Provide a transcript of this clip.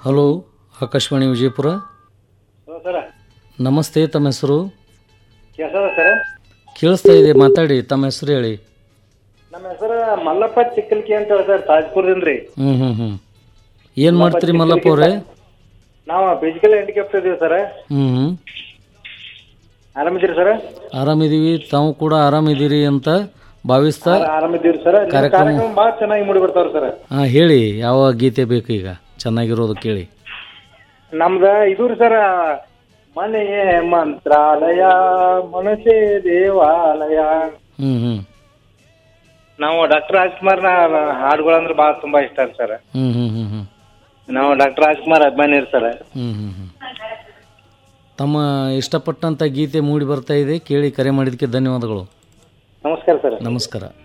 hello Akashvani Vijayapura ಸರ ನಮಸ್ತೆ ತಮ್ಮ ಹೆಸರು ಕೆಸದ ಸರ್ ಕೇಳಿಸ್ತಾ ಇದೆ ಮಾತಾಡಿ ತಮ್ಮ ಹೆಸರು ಹೇಳಿ ನಮ್ಮ ಹೆಸರು ಮಲ್ಲಪ್ಪ ಚಿಕ್ಕಲ್ಕಿ ಅಂತ ಹೇಳಿ ಸರ್ ತಾಜ್ಪುರದಿಂದ ರೀ ಹ್ಞೂ ಹ್ಞೂ ಹ್ಞೂ ಏನು ಮಾಡ್ತೀರಿ ಮಲ್ಲಪ್ಪ ಅವರೇ ನಾವು ಫಿಸಿಕಲ್ ಹ್ಯಾಂಡಿಕ್ಯಾಪ್ಟ್ ಇದೀವಿ ಸರ್ ಹ್ಞೂ ಹ್ಞೂ ಆರಾಮಿದ್ದೀರಿ ಸರ್ ಆರಾಮಿದ್ದೀವಿ ತಾವು ಕೂಡ ಆರಾಮಿದ್ದೀರಿ ಅಂತ ಭಾವಿಸ್ತಾ ಆರಾಮಿದ್ದೀರಿ ಸರ್ ನಿಮ್ಮ ಕಾರ್ಯಕ್ರಮ- ಕಾರ್ಯಕ್ರಮ ಭಾಳ ಚೆನ್ನಾಗಿ ಮೂಡಿ ಬರ್ತಾವ್ರಿ ಸರ್ ಹಾಂ ಹೇಳಿ ಯಾವ ಗೀತೆ ಬೇಕು ಈಗ ಚೆನ್ನಾಗಿರೋದು ಕೇಳಿ ನಮ್ದ ಇದು ರೀ ಸರ್ ಮನೆಯೇ ಮಂತ್ರಾಲಯ ಮನಸೇ ದೇವಾಲಯ ಹ್ಞೂ ಹ್ಞೂ ನಾವು ಡಾಕ್ಟರ್ ರಾಜ್ಕುಮಾರ್ನ ಹಾಡುಗಳಂದ್ರೆ ಭಾಳ ತುಂಬಾ ಇಷ್ಟ ರೀ ಸರ್ ಹ್ಞೂ ಹ್ಞೂ ಹ್ಞೂ ಹ್ಞೂ ನಾವು ಡಾಕ್ಟರ್ ರಾಜ್ಕುಮಾರ್ ಅಭಿಮಾನಿ ರೀ ಸರ್ ಹ್ಞೂ ಹ್ಞೂ ಹ್ಞೂ ತಮ್ಮ ಇಷ್ಟಪಟ್ಟಂಥ ಗೀತೆ ಮೂಡಿ ಬರ್ತಾ ಇದೆ ಕೇಳಿ ಕರೆ ಮಾಡಿದ್ದಕ್ಕೆ ಧನ್ಯವಾದಗಳು ನಮಸ್ಕಾರ ಸರ್ ನಮಸ್ಕಾರ